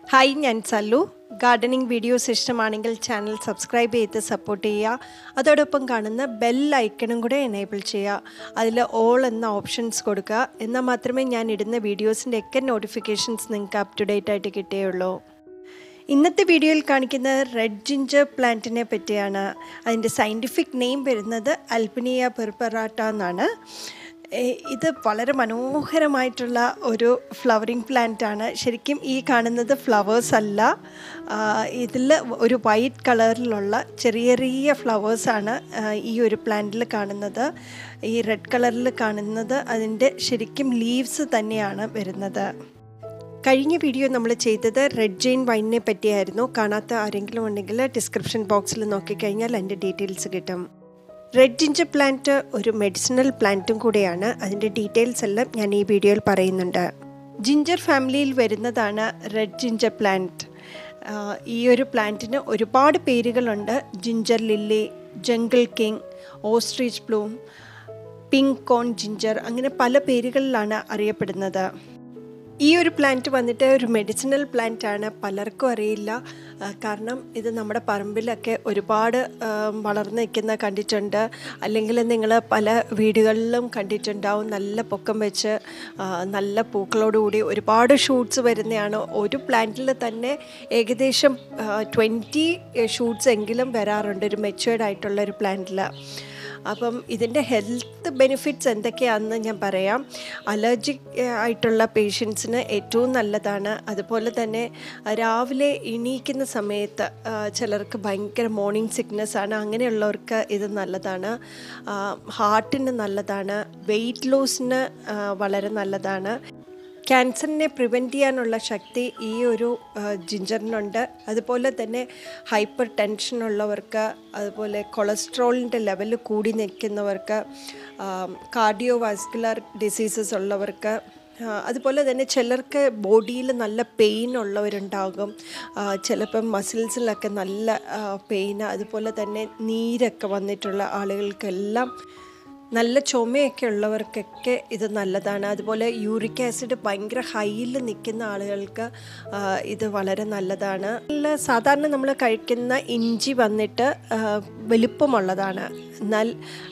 hi ഞാൻ Sallu gardening videos ഇഷ്ടമാണെങ്കിൽ channel subscribe ചെയ്ത് സപ്പോർട്ട് ചെയ്യുക അതോടൊപ്പം കാണുന്ന ബെൽ ഐക്കണും കൂടെ എനേബിൾ ചെയ്യുക അതിൽ ഓൾ എന്ന ഓപ്ഷൻസ് കൊടുക്കുക എന്നാൽ മാത്രമേ ഞാൻ ഇടുന്ന വീഡിയോസിൻ്റെ ഒക്കെ നോട്ടിഫിക്കേഷൻസ് നിങ്ങൾക്ക് അപ് ടു ഡേറ്റ് ആയിട്ട് കിട്ടുകയുള്ളൂ ഇന്നത്തെ വീഡിയോയിൽ കാണിക്കുന്നത് റെഡ് ജിഞ്ചർ പ്ലാന്റിനെ പറ്റിയാണ് അതിൻ്റെ സയൻറ്റിഫിക് നെയിം വരുന്നത് അൽപ്പിനിയ പെർപ്പറാട്ട എന്നാണ് ഏ- ഇത് വളരെ മനോഹരമായിട്ടുള്ള ഒരു ഫ്ലവറിങ് പ്ലാന്റ് ആണ് ശരിക്കും ഈ കാണുന്നത് ഫ്ലവേഴ്സ് അല്ല ഇതിൽ ഒരു വൈറ്റ് കളറിലുള്ള ചെറിയ ചെറിയ ഫ്ലവേഴ്സാണ് ഈ ഒരു പ്ലാന്റിൽ കാണുന്നത് ഈ റെഡ് കളറിൽ കാണുന്നത് അതിൻ്റെ ശരിക്കും ലീവ്സ് തന്നെയാണ് വരുന്നത് കഴിഞ്ഞ വീഡിയോ നമ്മൾ ചെയ്തത് റെഡ് ജെയിൻ വൈനിനെ പറ്റിയായിരുന്നു കാണാത്ത ആരെങ്കിലും ഉണ്ടെങ്കിൽ ഡിസ്ക്രിപ്ഷൻ ബോക്സിൽ നോക്കിക്കഴിഞ്ഞാൽ അതിൻ്റെ ഡീറ്റെയിൽസ് കിട്ടും റെഡ് ജിഞ്ചർ പ്ലാന്റ് ഒരു മെഡിസിനൽ പ്ലാന്റും കൂടെയാണ് അതിൻ്റെ ഡീറ്റെയിൽസ് എല്ലാം ഞാൻ ഈ വീഡിയോയിൽ പറയുന്നുണ്ട് ജിഞ്ചർ ഫാമിലിയിൽ വരുന്നതാണ് റെഡ് ജിഞ്ചർ പ്ലാന്റ് ഈ ഒരു പ്ലാന്റിന് ഒരുപാട് പേരുകളുണ്ട് ginger lily jungle king ostrich bloom pink cone ginger അങ്ങനെ പല പേരുകളിലാണ് അറിയപ്പെടുന്നത് ഈ ഒരു പ്ലാന്റ് വന്നിട്ട് ഒരു മെഡിസിനൽ പ്ലാന്റ് ആണ് പലർക്കും അറിയില്ല ആ, കാരണം ഇത് നമ്മുടെ പറമ്പിലൊക്കെ ഒരുപാട് ആ, വളർന്ന് നിൽക്കുന്ന കണ്ടിട്ടുണ്ട് അല്ലെങ്കിൽ നിങ്ങൾ പല വീടുകളിലും കണ്ടിട്ടുണ്ടാവും നല്ല പൊക്കം വെച്ച് ആ, നല്ല പൂക്കളോടുകൂടി ഒരുപാട് ഷൂട്ട്സ് വരുന്നതാണ് ഒരു പ്ലാന്റിൽ തന്നെ ഏകദേശം ട്വൻറ്റി ഷൂട്ട്സ് എങ്കിലും വരാറുണ്ട് ഒരു മെച്ചുവേർഡ് ആയിട്ടുള്ള ഒരു പ്ലാന്റിൽ അപ്പം ഇതിൻ്റെ ഹെൽത്ത് ബെനിഫിറ്റ്സ് എന്തൊക്കെയാണെന്ന് ഞാൻ പറയാം അലർജിക് ആയിട്ടുള്ള പേഷ്യൻസിന് ഏറ്റവും നല്ലതാണ് അതുപോലെ തന്നെ രാവിലെ എണീക്കുന്ന സമയത്ത് ആ, ചിലർക്ക് ഭയങ്കര മോർണിംഗ് സിക്നസ് ആണ് അങ്ങനെയുള്ളവർക്ക് ഇത് നല്ലതാണ് ഹാർട്ടിന് നല്ലതാണ് വെയിറ്റ് ലോസിന് വളരെ നല്ലതാണ് ക്യാൻസറിനെ പ്രിവെൻറ്റ് ചെയ്യാനുള്ള ശക്തി ഈ ഒരു ആ, ജിഞ്ചറിനുണ്ട് അതുപോലെ തന്നെ ഹൈപ്പർ ടെൻഷൻ ഉള്ളവർക്ക് അതുപോലെ കൊളസ്ട്രോളിൻ്റെ ലെവൽ കൂടി നിൽക്കുന്നവർക്ക് കാർഡിയോ വാസ്കുലർ ഡിസീസസ് ഉള്ളവർക്ക് ആ, അതുപോലെ തന്നെ ചിലർക്ക് ബോഡിയിൽ നല്ല പെയിൻ ഉള്ളവരുണ്ടാകും ആ, ചിലപ്പം മസിൽസിലൊക്കെ നല്ല പെയിൻ അതുപോലെ തന്നെ നീരൊക്കെ വന്നിട്ടുള്ള ആളുകൾക്കെല്ലാം നല്ല ചുമയൊക്കെ ഉള്ളവർക്കൊക്കെ ഇത് നല്ലതാണ് അതുപോലെ യൂറിക് ആസിഡ് ഭയങ്കര ഹൈയിൽ നിൽക്കുന്ന ആളുകൾക്ക് ആ, ഇത് വളരെ നല്ലതാണ് നല്ല സാധാരണ നമ്മൾ കഴിക്കുന്ന ഇഞ്ചി വന്നിട്ട് ആ, വലിപ്പമുള്ളതാണ് എന്നാൽ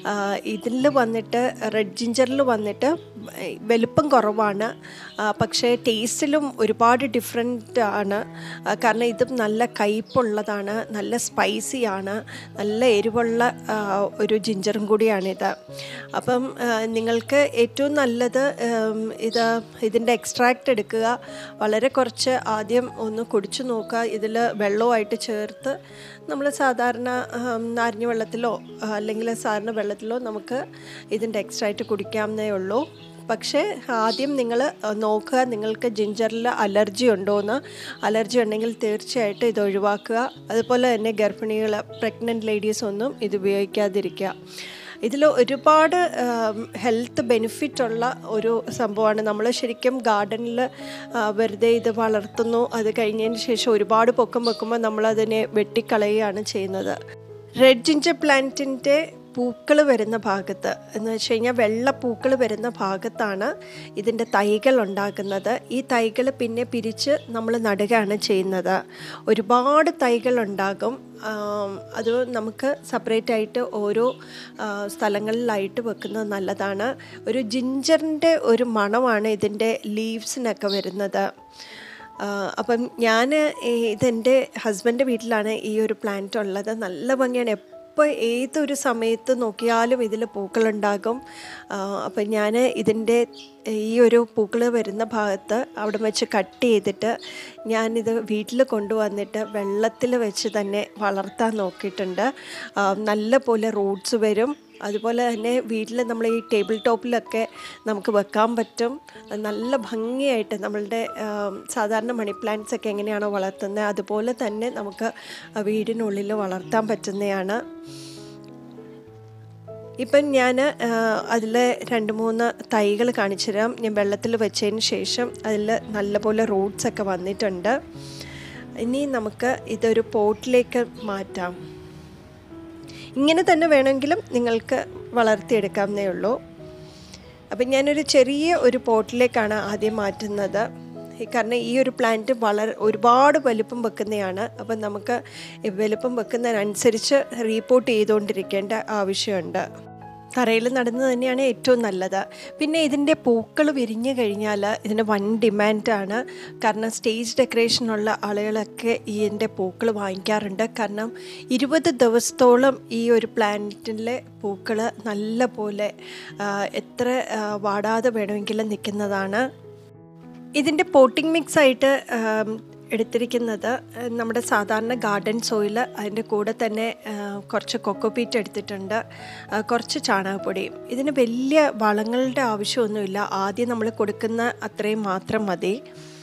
ഇതിൽ വന്നിട്ട് റെഡ് ജിഞ്ചറിൽ വന്നിട്ട് വലിപ്പം കുറവാണ് ആ, പക്ഷേ ടേസ്റ്റിലും ഒരുപാട് ഡിഫറെൻ്റ് ആണ് ആ, കാരണം ഇതും നല്ല കയ്പുള്ളതാണ് നല്ല സ്പൈസിയാണ് നല്ല എരിവുള്ള ആ, ഒരു ജിഞ്ചറും കൂടിയാണിത് അപ്പം ആ, നിങ്ങൾക്ക് ഏറ്റവും നല്ലത് ഉം, ഇത് ഇതിൻ്റെ എക്സ്ട്രാക്റ്റ് എടുക്കുക വളരെ കുറച്ച് ആദ്യം ഒന്ന് കുടിച്ചു നോക്കുക ഇതിൽ വെള്ളവുമായിട്ട് ചേർത്ത് നമ്മൾ സാധാരണ ഉം, നാരങ്ങ വെള്ളത്തിലോ ആ, അല്ലെങ്കിൽ സാധാരണ വെള്ളത്തിലോ നമുക്ക് ഇതിൻ്റെ എക്സ്ട്രാക്റ്റ് കുടിക്കാവുന്നേ ഉള്ളൂ പക്ഷേ ആദ്യം നിങ്ങൾ നോക്കുക നിങ്ങൾക്ക് ജിഞ്ചറിൽ അലർജി ഉണ്ടോയെന്ന് അലർജി ഉണ്ടെങ്കിൽ തീർച്ചയായിട്ടും ഇത് ഒഴിവാക്കുക അതുപോലെ തന്നെ ഗർഭിണികൾ പ്രഗ്നൻറ്റ് ലേഡീസ് ഒന്നും ഇത് ഉപയോഗിക്കാതിരിക്കുക ഇതിൽ ഒരുപാട് ഹെൽത്ത് ബെനിഫിറ്റ് ഉള്ള ഒരു സംഭവമാണ് നമ്മൾ ശരിക്കും ഗാർഡനിൽ വെറുതെ ഇത് വളർത്തുന്നു അത് കഴിഞ്ഞതിന് ശേഷം ഒരുപാട് പൊക്കം വെക്കുമ്പോൾ നമ്മളതിനെ വെട്ടിക്കളയുകയാണ് ചെയ്യുന്നത് റെഡ് ജിഞ്ചർ പ്ലാന്റിൻ്റെ പൂക്കൾ വരുന്ന ഭാഗത്ത് എന്ന് വെച്ച് കഴിഞ്ഞാൽ വെള്ള പൂക്കൾ വരുന്ന ഭാഗത്താണ് ഇതിൻ്റെ തൈകൾ ഉണ്ടാക്കുന്നത് ഈ തൈകൾ പിന്നെ പിരിച്ച് നമ്മൾ നടുകയാണ് ചെയ്യുന്നത് ഒരുപാട് തൈകൾ ഉണ്ടാകും ആം, അത് നമുക്ക് സെപ്പറേറ്റ് ആയിട്ട് ഓരോ ആ, സ്ഥലങ്ങളിലായിട്ട് വെക്കുന്നത് നല്ലതാണ് ഒരു ജിഞ്ചറിൻ്റെ ഒരു മണമാണ് ഇതിൻ്റെ ലീവ്സിനൊക്കെ വരുന്നത് ആ, അപ്പം ഞാൻ ഇതെൻ്റെ ഹസ്ബൻഡ് വീട്ടിലാണ് ഈ ഒരു പ്ലാന്റ് ഉള്ളത് നല്ല ഭംഗിയാണ് എപ്പോൾ ഏതൊരു സമയത്ത് നോക്കിയാലും ഇതിൽ പൂക്കളുണ്ടാകും ആ, അപ്പം ഞാൻ ഇതിൻ്റെ ഈ ഒരു പൂക്കൾ വരുന്ന ഭാഗത്ത് അവിടെ വെച്ച് കട്ട് ചെയ്തിട്ട് ഞാനിത് വീട്ടിൽ കൊണ്ടുവന്നിട്ട് വെള്ളത്തിൽ വെച്ച് തന്നെ വളർത്താൻ നോക്കിയിട്ടുണ്ട് ആ, നല്ല പോലെ റൂട്ട്സ് വരും അതുപോലെ തന്നെ വീട്ടിൽ നമ്മൾ ഈ ടേബിൾ ടോപ്പിലൊക്കെ നമുക്ക് വെക്കാൻ പറ്റും നല്ല ഭംഗിയായിട്ട് നമ്മളുടെ ആം, സാധാരണ മണി പ്ലാന്റ്സ് ഒക്കെ എങ്ങനെയാണോ വളർത്തുന്നത് അതുപോലെ തന്നെ നമുക്ക് വീടിനുള്ളിൽ വളർത്താൻ പറ്റുന്നതാണ് ഇപ്പം ഞാൻ അതിൽ രണ്ട് മൂന്ന് തൈകൾ കാണിച്ചു തരാം ഞാൻ വെള്ളത്തിൽ വെച്ചതിന് ശേഷം അതിൽ നല്ലപോലെ റൂട്ട്സ് ഒക്കെ വന്നിട്ടുണ്ട് ഇനി നമുക്ക് ഇതൊരു പോട്ടിലേക്ക് മാറ്റാം ഇങ്ങനെ തന്നെ വേണമെങ്കിലും നിങ്ങൾക്ക് വളർത്തിയെടുക്കാവുന്നേ ഉള്ളൂ അപ്പം ഞാനൊരു ചെറിയ ഒരു പോട്ടിലേക്കാണ് ആദ്യം മാറ്റുന്നത് ഈ കാരണം ഈ ഒരു പ്ലാന്റ് വളരെ ഒരുപാട് വലുപ്പം വെക്കുന്നതാണ് അപ്പം നമുക്ക് ഈ വലുപ്പം വെക്കുന്നതിനനുസരിച്ച് റീപ്പോർട്ട് ചെയ്തുകൊണ്ടിരിക്കേണ്ട ആവശ്യമുണ്ട് തറയിൽ നടുന്നത് തന്നെയാണ് ഏറ്റവും നല്ലത് പിന്നെ ഇതിൻ്റെ പൂക്കൾ വിരിഞ്ഞു കഴിഞ്ഞാൽ ഇതിന് വൻ ഡിമാൻഡാണ് കാരണം സ്റ്റേജ് ഡെക്കറേഷനുള്ള ആളുകളൊക്കെ ഇതിൻ്റെ പൂക്കൾ വാങ്ങിക്കാറുണ്ട് കാരണം ഇരുപത് ദിവസത്തോളം ഈ ഒരു പ്ലാന്റിലെ പൂക്കൾ നല്ല പോലെ ആ, എത്ര ആ, വാടാതെ വേണമെങ്കിലും നിൽക്കുന്നതാണ് ഇതിൻ്റെ പോട്ടിംഗ് മിക്സ് ആയിട്ട് ആം, എടുത്തിരിക്കുന്നത് ആ, നമ്മുടെ സാധാരണ ഗാർഡൻ സോയിൽ അതിൻ്റെ കൂടെ തന്നെ ആ, കുറച്ച് കൊക്കോപീറ്റ് എടുത്തിട്ടുണ്ട് ആ, കുറച്ച് ചാണകപ്പൊടിയും ഇതിന് വലിയ വളങ്ങളുടെ ആവശ്യമൊന്നുമില്ല ആദ്യം നമ്മൾ കൊടുക്കുന്ന അത്രയും മാത്രം മതി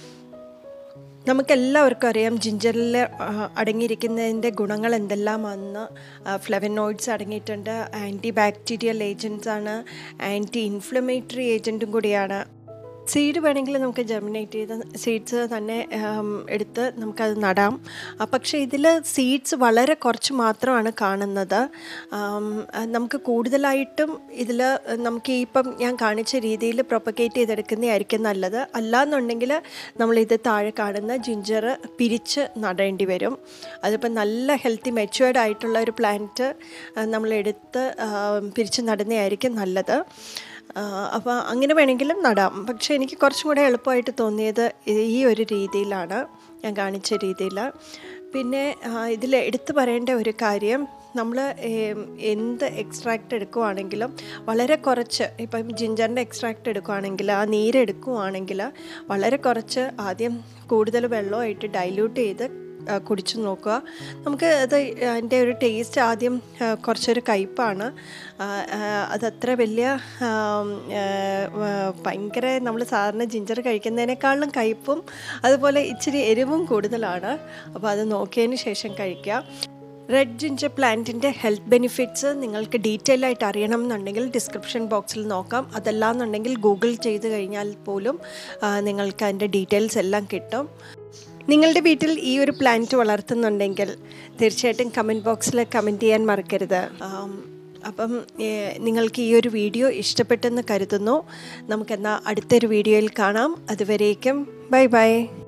നമുക്കെല്ലാവർക്കും അറിയാം ജിഞ്ചറിൽ അടങ്ങിയിരിക്കുന്നതിൻ്റെ ഗുണങ്ങൾ എന്തെല്ലാമാണെന്ന് ഫ്ലെവനോയിഡ്സ് അടങ്ങിയിട്ടുണ്ട് ആൻറ്റി ബാക്ടീരിയൽ ഏജൻസ് ആണ് ആൻറ്റി ഇൻഫ്ലമേറ്ററി ഏജൻറ്റും കൂടിയാണ് സീഡ് വേണമെങ്കിൽ നമുക്ക് ജെർമിനേറ്റ് ചെയ്ത സീഡ്സ് തന്നെ ഉം, എടുത്ത് നമുക്കത് നടാം ആ, പക്ഷേ ഇതിൽ സീഡ്സ് വളരെ കുറച്ച് മാത്രമാണ് കാണുന്നത് ആം, ആ, നമുക്ക് കൂടുതലായിട്ടും ഇതിൽ നമുക്ക് ഈ ഇപ്പം ഞാൻ കാണിച്ച രീതിയിൽ പ്രൊപ്പഗേറ്റ് ചെയ്തെടുക്കുന്നതായിരിക്കും നല്ലത് അല്ലാന്നുണ്ടെങ്കിൽ നമ്മളിത് താഴെ കാണുന്ന ജിഞ്ചർ പിരിച്ച് നടേണ്ടി വരും അതിപ്പോൾ നല്ല ഹെൽത്തി മെച്ചുവേർഡ് ആയിട്ടുള്ള ഒരു പ്ലാന്റ് നമ്മളെടുത്ത് ആ, പിരിച്ച് നടുന്നതായിരിക്കും നല്ലത് അപ്പോൾ അങ്ങനെ വേണമെങ്കിലും നടാം പക്ഷേ എനിക്ക് കുറച്ചും കൂടെ എളുപ്പമായിട്ട് തോന്നിയത് ഈ- ഈ ഒരു രീതിയിലാണ് ഞാൻ കാണിച്ച രീതിയിൽ പിന്നെ ഇതിൽ എടുത്തു പറയേണ്ട ഒരു കാര്യം നമ്മൾ എന്ത് എക്സ്ട്രാക്റ്റ് എടുക്കുവാണെങ്കിലും വളരെ കുറച്ച് ഇപ്പം ജിഞ്ചറിൻ്റെ എക്സ്ട്രാക്റ്റ് എടുക്കുവാണെങ്കിൽ ആ നീരെടുക്കുവാണെങ്കിൽ വളരെ കുറച്ച് ആദ്യം കൂടുതൽ വെള്ളമായിട്ട് ഡൈല്യൂട്ട് ചെയ്ത് ആ, കുടിച്ചു നോക്കുക നമുക്ക് അത് അതിൻ്റെ ഒരു ടേസ്റ്റ് ആദ്യം ആ, കുറച്ചൊരു കയ്പ്പാണ് ആ, ആ, അതത്ര വലിയ ആം, ആ, ആ, ഭയങ്കര നമ്മൾ സാധാരണ ജിഞ്ചർ കഴിക്കുന്നതിനേക്കാളും കയ്പ്പും അതുപോലെ ഇച്ചിരി എരിവും കൂടുതലാണ് അപ്പോൾ അത് നോക്കിയതിന് ശേഷം കഴിക്കുക റെഡ് ജിഞ്ചർ പ്ലാന്റിൻ്റെ ഹെൽത്ത് ബെനിഫിറ്റ്സ് നിങ്ങൾക്ക് ഡീറ്റെയിൽ ആയിട്ട് അറിയണം എന്നുണ്ടെങ്കിൽ ഡിസ്ക്രിപ്ഷൻ ബോക്സിൽ നോക്കാം അതല്ലാന്നുണ്ടെങ്കിൽ ഗൂഗിൾ ചെയ്ത് കഴിഞ്ഞാൽ പോലും ആ, നിങ്ങൾക്ക് അതിൻ്റെ ഡീറ്റെയിൽസ് എല്ലാം കിട്ടും നിങ്ങളുടെ വീട്ടിൽ ഈ ഒരു പ്ലാന്റ് വളർത്തുന്നുണ്ടെങ്കിൽ തീർച്ചയായിട്ടും കമൻറ്റ് ബോക്സിൽ കമൻറ്റ് ചെയ്യാൻ മറക്കരുത് ആം, അപ്പം ഏ, നിങ്ങൾക്ക് ഈ ഒരു വീഡിയോ ഇഷ്ടപ്പെട്ടെന്ന് കരുതുന്നു നമുക്കെന്നാൽ അടുത്തൊരു വീഡിയോയിൽ കാണാം അതുവരേക്കും ബൈ ബൈ